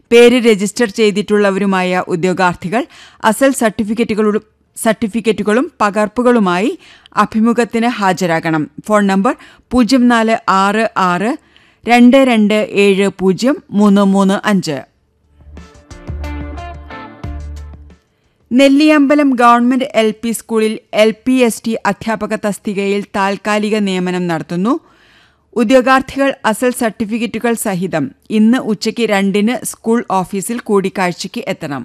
പേര് രജിസ്റ്റർ ചെയ്തിട്ടുള്ളവരുമായ ഉദ്യോഗാർത്ഥികൾ അസൽ സർട്ടിഫിക്കറ്റുകളും സർട്ടിഫിക്കറ്റുകളും പകർപ്പുകളുമായി അഭിമുഖത്തിന് ഹാജരാകണം ഫോൺ നമ്പർ പൂജ്യം നാല് ആറ് ആറ് രണ്ട് രണ്ട് ഏഴ് പൂജ്യം മൂന്ന് മൂന്ന് അഞ്ച് നെല്ലിയമ്പലം ഗവൺമെന്റ് എൽ പി സ്കൂളിൽ എൽ പി എസ് ടി അധ്യാപക തസ്തികയിൽ താൽക്കാലിക നിയമനം നടത്തുന്നു ഉദ്യോഗാർത്ഥികൾ അസൽ സർട്ടിഫിക്കറ്റുകൾ സഹിതം ഇന്ന് ഉച്ചയ്ക്ക് രണ്ടിന് സ്കൂൾ ഓഫീസിൽ കൂടിക്കാഴ്ചയ്ക്ക് എത്തണം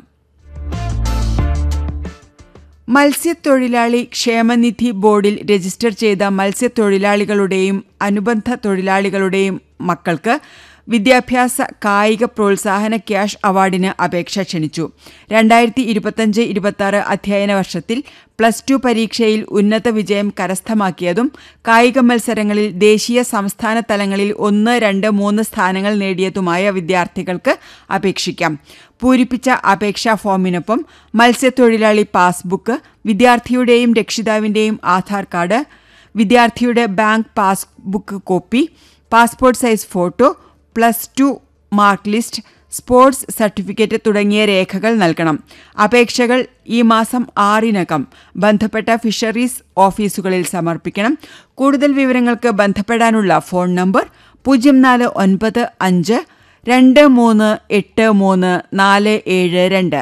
മത്സ്യത്തൊഴിലാളി ക്ഷേമനിധി ബോർഡിൽ രജിസ്റ്റർ ചെയ്ത മത്സ്യത്തൊഴിലാളികളുടെയും അനുബന്ധ തൊഴിലാളികളുടെയും മക്കൾക്ക് വിദ്യാഭ്യാസ കായിക പ്രോത്സാഹന ക്യാഷ് അവാർഡിന് അപേക്ഷ ക്ഷണിച്ചു രണ്ടായിരത്തി ഇരുപത്തഞ്ച് ഇരുപത്തി അധ്യയന വർഷത്തിൽ പ്ലസ് ടു പരീക്ഷയിൽ ഉന്നത വിജയം കരസ്ഥമാക്കിയതും കായിക മത്സരങ്ങളിൽ ദേശീയ സംസ്ഥാന തലങ്ങളിൽ ഒന്ന് രണ്ട് മൂന്ന് സ്ഥാനങ്ങൾ നേടിയതുമായ വിദ്യാർത്ഥികൾക്ക് അപേക്ഷിക്കാം പൂരിപ്പിച്ച അപേക്ഷാ ഫോമിനൊപ്പം മത്സ്യത്തൊഴിലാളി പാസ്ബുക്ക് വിദ്യാർത്ഥിയുടെയും രക്ഷിതാവിന്റെയും ആധാർ കാർഡ് വിദ്യാർത്ഥിയുടെ bank passbook copy passport size photo plus two mark list sports certificate തുടങ്ങിയ രേഖകൾ നൽകണം അപേക്ഷകൾ ഈ മാസം ആറിനകം ബന്ധപ്പെട്ട ഫിഷറീസ് ഓഫീസുകളിൽ സമർപ്പിക്കണം കൂടുതൽ വിവരങ്ങൾക്ക് ബന്ധപ്പെടാനുള്ള ഫോൺ നമ്പർ പൂജ്യം നാല് ഒൻപത് അഞ്ച് രണ്ട് മൂന്ന് എട്ട് മൂന്ന് നാല് ഏഴ് രണ്ട്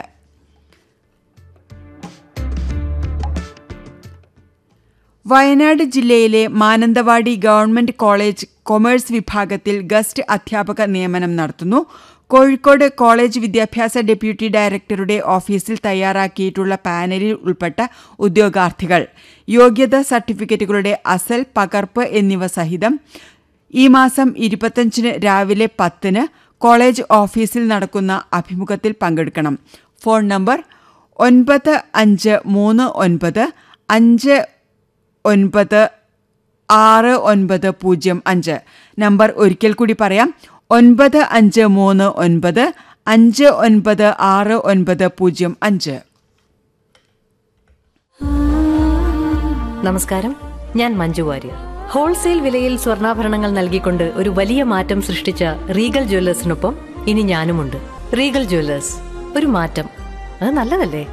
വയനാട് ജില്ലയിലെ മാനന്തവാടി ഗവൺമെന്റ് കോളേജ് കൊമേഴ്സ് വിഭാഗത്തിൽ ഗസ്റ്റ് അധ്യാപക നിയമനം നടത്തുന്നു കോഴിക്കോട് കോളേജ് വിദ്യാഭ്യാസ ഡെപ്യൂട്ടി ഡയറക്ടറുടെ ഓഫീസിൽ തയ്യാറാക്കിയിട്ടുള്ള പാനലിൽ ഉൾപ്പെട്ട ഉദ്യോഗാർത്ഥികൾ യോഗ്യത സർട്ടിഫിക്കറ്റുകളുടെ അസൽ പകർപ്പ് എന്നിവ സഹിതം ഈ മാസം ഇരുപത്തഞ്ചിന് രാവിലെ പത്തിന് കോളേജ് ഓഫീസിൽ നടക്കുന്ന അഭിമുഖത്തിൽ പങ്കെടുക്കണം ഫോൺ നമ്പർ ഒൻപത് അഞ്ച് മൂന്ന് ഒൻപത് അഞ്ച് ഒൻപത് ആറ് ഒൻപത് പൂജ്യം അഞ്ച് നമ്പർ ഒരിക്കൽ കൂടി പറയാം ഒൻപത് അഞ്ച് മൂന്ന് ഒൻപത് അഞ്ച് ഒൻപത് ആറ് ഒൻപത് പൂജ്യം അഞ്ച് നമസ്കാരം ഞാൻ മഞ്ജു വാര്യർ ഹോൾസെയിൽ വിലയിൽ സ്വർണ്ണാഭരണങ്ങൾ നൽകിക്കൊണ്ട് ഒരു വലിയ മാറ്റം സൃഷ്ടിച്ച റീഗൽ ജ്വല്ലേഴ്സിനൊപ്പം ഇനി ഞാനുമുണ്ട് റീഗൽ ജ്വല്ലേഴ്സ് ഒരു മാറ്റം അത് നല്ലതല്ലേ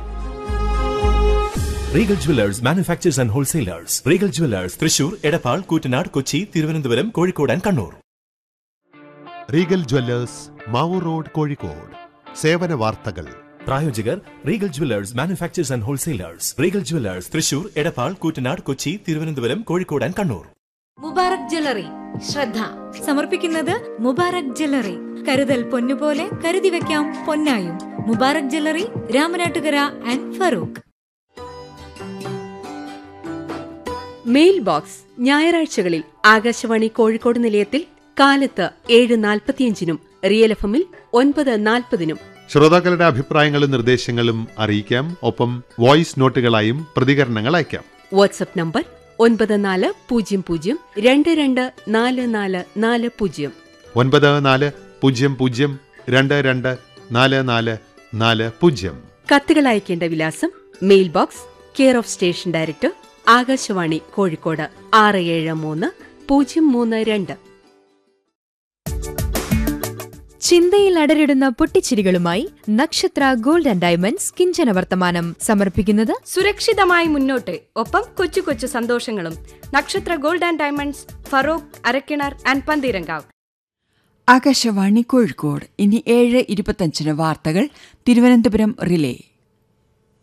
Regal jewellers manufacturers and wholesalers Regal jewellers Thrissur Edappal Koottanad Kochi Thiruvananthapuram Kozhikode and Kannur Regal jewellers Mavoor road Kozhikode സേവന വാർത്തകൾ പ്രായോജകർ Regal jewellers manufacturers and wholesalers Regal jewellers Thrissur Edappal Koottanad Kochi Thiruvananthapuram Kozhikode and Kannur Mubarak jewellery ശ്രദ്ധ സമർപ്പിക്കുന്നത് മുബാറക് ജ്വല്ലറി കരുതൽ പൊന്നുപോലെ കരുതി വെക്കാം പൊന്നായും Mubarak jewellery Ramanattukara and Farook mail box ഞായറാഴ്ചകളിൽ ആകാശവാണി കോഴിക്കോട് നിലയത്തിൽ കാലത്ത് ഏഴ് നാൽപ്പത്തിയഞ്ചിനും റിയൽ എഫ് എമ്മിൽ ഒൻപത് നാൽപ്പതിനും ശ്രോതാക്കളുടെ അഭിപ്രായങ്ങളും നിർദ്ദേശങ്ങളും അറിയിക്കാം ഒപ്പം വോയിസ് നോട്ടുകളായും പ്രതികരണങ്ങൾ അയക്കാം വാട്സപ്പ് നമ്പർ ഒൻപത് നാല് പൂജ്യം പൂജ്യം രണ്ട് രണ്ട് നാല് നാല് നാല് പൂജ്യം ഒൻപത് നാല് പൂജ്യം പൂജ്യം രണ്ട് രണ്ട് നാല് നാല് നാല് പൂജ്യം കത്തുകൾ അയക്കേണ്ട വിലാസം mail box care of station director Akashvani Kozhikode ആറ് ഏഴ് മൂന്ന് പൂജ്യം മൂന്ന് രണ്ട് ചിന്തയിൽ അടരിടുന്ന പൊട്ടിച്ചിരികളുമായി നക്ഷത്ര ഗോൾഡ് ആൻഡ് ഡയമണ്ട്സ് കിഞ്ചന വർത്തമാനം സമർപ്പിക്കുന്നത് സുരക്ഷിതമായി മുന്നോട്ട് ഒപ്പം കൊച്ചു കൊച്ചു സന്തോഷങ്ങളും Nakshatra gold and diamonds Farook Arakkinar and Pantheerankavu Akashvani Kozhikode ഇനി ഏഴ് ഇരുപത്തഞ്ചിന് വാർത്തകൾ തിരുവനന്തപുരം റിലേ